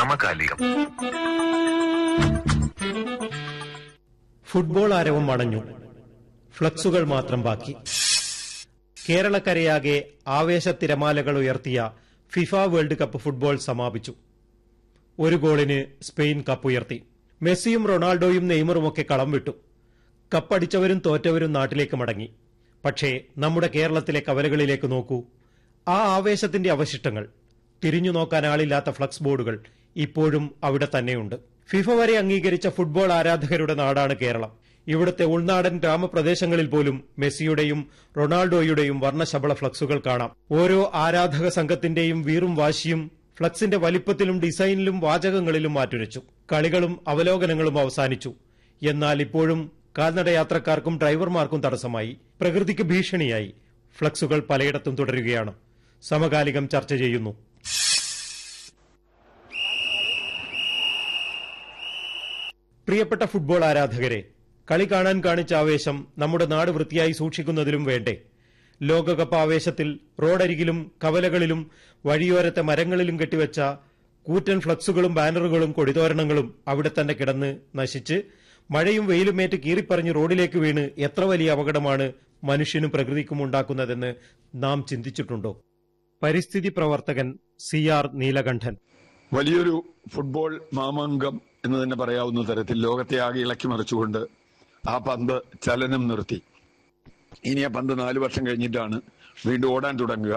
സമകാലികം ഫുട്ബോൾ ആരവം അണഞ്ഞു ഫ്ലക്സുകൾ മാത്രം ബാക്കി കേരളക്കരയാകെ ആവേശത്തിരമാലകൾ ഉയർത്തിയ ഫിഫ വേൾഡ് കപ്പ് ഫുട്ബോൾ സമാപിച്ചു ഒരു ഗോളിന് സ്പെയിൻ കപ്പുയർത്തി മെസ്സിയും റൊണാൾഡോയും നെയ്മറുമൊക്കെ കളം വിട്ടു കപ്പടിച്ചവരും തോറ്റവരും നാട്ടിലേക്ക് മടങ്ങി പക്ഷേ നമ്മുടെ കേരളത്തിലെ കവലകളിലേക്ക് നോക്കൂ ആ ആവേശത്തിന്റെ അവശിഷ്ടങ്ങൾ തിരിഞ്ഞു നോക്കാൻ ആളില്ലാത്ത ഫ്ലക്സ് ബോർഡുകൾ ഇപ്പോഴും അവിടെ തന്നെയുണ്ട് ഫിഫ വരെ അംഗീകരിച്ച ഫുട്ബോൾ ആരാധകരുടെ നാടാണ് കേരളം ഇവിടുത്തെ ഉൾനാടൻ ഗ്രാമപ്രദേശങ്ങളിൽ പോലും മെസ്സിയുടെയും റൊണാൾഡോയുടെയും വർണ്ണശബള ഫ്ലക്സുകൾ കാണാം ഓരോ ആരാധക സംഘത്തിന്റെയും വീറും വാശിയും ഫ്ലക്സിന്റെ വലിപ്പത്തിലും ഡിസൈനിലും വാചകങ്ങളിലും മാറ്റുരച്ചു കളികളും അവലോകനങ്ങളും അവസാനിച്ചു എന്നാൽ ഇപ്പോഴും കാൽനടയാത്രക്കാർക്കും ഡ്രൈവർമാർക്കും തടസ്സമായി പ്രകൃതിക്ക് ഭീഷണിയായി ഫ്ലക്സുകൾ പലയിടത്തും തുടരുകയാണ് സമകാലികം ചർച്ച ചെയ്യുന്നു പ്രിയപ്പെട്ട ഫുട്ബോൾ ആരാധകരെ കളി കാണാൻ കാണിച്ച ആവേശം നമ്മുടെ നാട് വൃത്തിയായി സൂക്ഷിക്കുന്നതിലും വേണ്ടേ ലോകകപ്പ് ആവേശത്തിൽ റോഡരികിലും കവലകളിലും വഴിയോരത്തെ മരങ്ങളിലും കെട്ടിവെച്ച കൂറ്റൻ ഫ്ലക്സുകളും ബാനറുകളും കൊടിതോരണങ്ങളും അവിടെ തന്നെ കിടന്ന് നശിച്ച് മഴയും വെയിലുമേറ്റ് കീറിപ്പറിഞ്ഞ് റോഡിലേക്ക് വീണ് എത്ര വലിയ അപകടമാണ് മനുഷ്യനും പ്രകൃതിക്കും ഉണ്ടാക്കുന്നതെന്ന് നാം ചിന്തിച്ചിട്ടുണ്ടോ പരിസ്ഥിതി പ്രവർത്തകൻ സി ആർ നീലകണ്ഠൻ വലിയൊരു ഫുട്ബോൾ മാമാങ്കം എന്ന് തന്നെ പറയാവുന്ന തരത്തിൽ ലോകത്തെ ആകെ ഇളക്കി മറിച്ചുകൊണ്ട് ആ പന്ത് ചലനം നിർത്തി ഇനി ആ പന്ത് നാലു വർഷം കഴിഞ്ഞിട്ടാണ് വീണ്ടും ഓടാൻ തുടങ്ങുക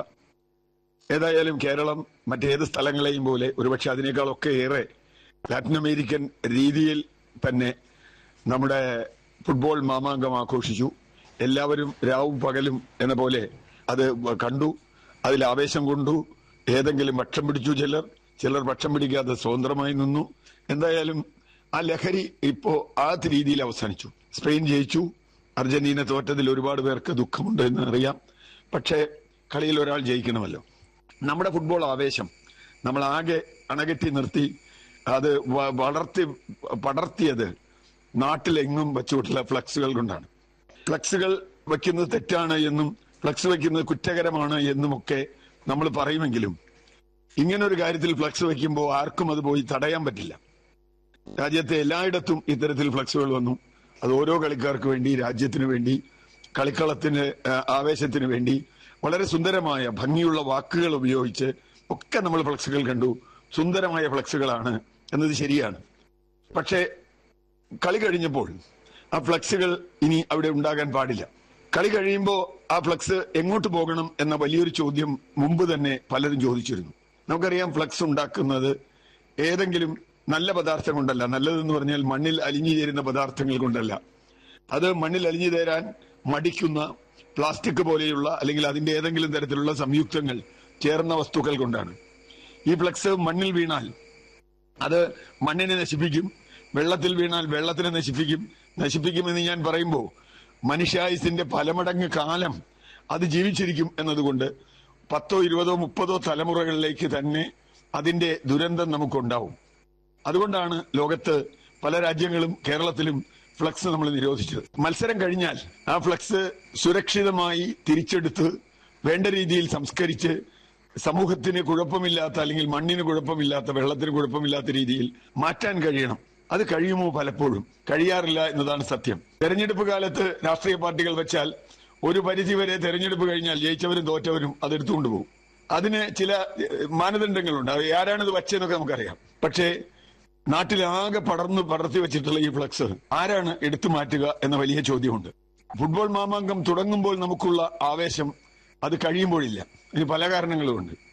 ഏതായാലും കേരളം മറ്റേത് സ്ഥലങ്ങളെയും പോലെ ഒരുപക്ഷെ അതിനേക്കാളൊക്കെ ഏറെ ലാറ്റിൻ അമേരിക്കൻ രീതിയിൽ തന്നെ നമ്മുടെ ഫുട്ബോൾ മാമാങ്കം ആഘോഷിച്ചു എല്ലാവരും രാവും പകലും എന്ന പോലെ അത് കണ്ടു അതിൽ ആവേശം കൊണ്ടു ഏതെങ്കിലും പക്ഷം പിടിച്ചു ചിലർ ചിലർ പക്ഷം പിടിക്കാതെ സ്വതന്ത്രമായി നിന്നു എന്തായാലും ആ ലഹരി ഇപ്പോ ആ രീതിയിൽ അവസാനിച്ചു സ്പെയിൻ ജയിച്ചു അർജന്റീന തോറ്റതിൽ ഒരുപാട് പേർക്ക് ദുഃഖമുണ്ട് എന്ന് അറിയാം പക്ഷേ കളിയിൽ ഒരാൾ ജയിക്കണമല്ലോ നമ്മുടെ ഫുട്ബോൾ ആവേശം നമ്മൾ ആകെ അണകെട്ടി നിർത്തി അത് വ- വളർത്തി പടർത്തിയത് നാട്ടിലെങ്ങും വെച്ചുകൊണ്ടുള്ള ഫ്ലക്സുകൾ കൊണ്ടാണ് ഫ്ലക്സുകൾ വെക്കുന്നത് തെറ്റാണ് എന്നും ഫ്ലക്സ് വെക്കുന്നത് കുറ്റകരമാണ് എന്നുമൊക്കെ നമ്മൾ പറയുമെങ്കിലും ഇങ്ങനെ ഒരു കാര്യത്തിൽ ഫ്ലക്സ് വെക്കുമ്പോൾ ആർക്കും അത് പോയി തടയാൻ പറ്റില്ല രാജ്യത്തെ എല്ലായിടത്തും ഇത്തരത്തിൽ ഫ്ലക്സുകൾ വന്നു അത് ഓരോ കളിക്കാർക്ക് വേണ്ടി രാജ്യത്തിന് വേണ്ടി കളിക്കളത്തിന് ആ, ആവേശത്തിന് വേണ്ടി വളരെ സുന്ദരമായ ഭംഗിയുള്ള വാക്കുകൾ ഉപയോഗിച്ച് ഒക്കെ നമ്മൾ ഫ്ലക്സുകൾ കണ്ടു സുന്ദരമായ ഫ്ലക്സുകളാണ് എന്നത് ശരിയാണ് പക്ഷേ കളി കഴിഞ്ഞപ്പോൾ ആ ഫ്ലക്സുകൾ ഇനി അവിടെ ഉണ്ടാകാൻ പാടില്ല കളി കഴിയുമ്പോൾ ആ ഫ്ലക്സ് എങ്ങോട്ട് പോകണം എന്ന വലിയൊരു ചോദ്യം മുമ്പ് തന്നെ പലരും ചോദിച്ചിരുന്നു നമുക്കറിയാം ഫ്ലക്സ് ഉണ്ടാക്കുന്നത് ഏതെങ്കിലും നല്ല പദാർത്ഥം കൊണ്ടല്ല നല്ലതെന്ന് പറഞ്ഞാൽ മണ്ണിൽ അലിഞ്ഞു ചേരുന്ന പദാർത്ഥങ്ങൾ കൊണ്ടല്ല അത് മണ്ണിൽ അലിഞ്ഞു ചേരാൻ മടിക്കുന്ന പ്ലാസ്റ്റിക് പോലെയുള്ള അല്ലെങ്കിൽ അതിന്റെ ഏതെങ്കിലും തരത്തിലുള്ള സംയുക്തങ്ങൾ ചേർന്ന വസ്തുക്കൾ കൊണ്ടാണ് ഈ ഫ്ലക്സ് മണ്ണിൽ വീണാൽ അത് മണ്ണിനെ നശിപ്പിക്കും വെള്ളത്തിൽ വീണാൽ വെള്ളത്തിനെ നശിപ്പിക്കും നശിപ്പിക്കുമെന്ന് ഞാൻ പറയുമ്പോൾ മനുഷ്യായുസിന്റെ പല മടങ്ങ് കാലം അത് ജീവിച്ചിരിക്കും എന്നതുകൊണ്ട് പത്തോ ഇരുപതോ മുപ്പതോ തലമുറകളിലേക്ക് തന്നെ അതിന്റെ ദുരന്തം നമുക്കുണ്ടാവും അതുകൊണ്ടാണ് ലോകത്ത് പല രാജ്യങ്ങളും കേരളത്തിലും ഫ്ലക്സ് നമ്മൾ നിരോധിച്ചത് മത്സരം കഴിഞ്ഞാൽ ആ ഫ്ലക്സ് സുരക്ഷിതമായി തിരിച്ചെടുത്ത് വേണ്ട രീതിയിൽ സംസ്കരിച്ച് സമൂഹത്തിന് കുഴപ്പമില്ലാത്ത അല്ലെങ്കിൽ മണ്ണിന് കുഴപ്പമില്ലാത്ത വെള്ളത്തിന് കുഴപ്പമില്ലാത്ത രീതിയിൽ മാറ്റാൻ കഴിയണം അത് കഴിയുമോ പലപ്പോഴും കഴിയാറില്ല എന്നതാണ് സത്യം തെരഞ്ഞെടുപ്പ് കാലത്ത് രാഷ്ട്രീയ പാർട്ടികൾ വെച്ചാൽ ഒരു പരിധി വരെ തെരഞ്ഞെടുപ്പ് കഴിഞ്ഞാൽ ജയിച്ചവരും തോറ്റവരും അതെടുത്തുകൊണ്ട് പോകും അതിന് ചില ഏഹ്, മാനദണ്ഡങ്ങളുണ്ട് അത് ആരാണിത് വച്ചതെന്നൊക്കെ നമുക്കറിയാം പക്ഷേ നാട്ടിലാകെ പടർന്ന് പടർത്തി വെച്ചിട്ടുള്ള ഈ ഫ്ലക്സ് ആരാണ് എടുത്തു മാറ്റുക എന്ന വലിയ ചോദ്യമുണ്ട് ഫുട്ബോൾ മാമാങ്കം തുടങ്ങുമ്പോൾ നമുക്കുള്ള ആവേശം അത് കഴിയുമ്പോഴില്ല ഇതിന് പല കാരണങ്ങളുമുണ്ട്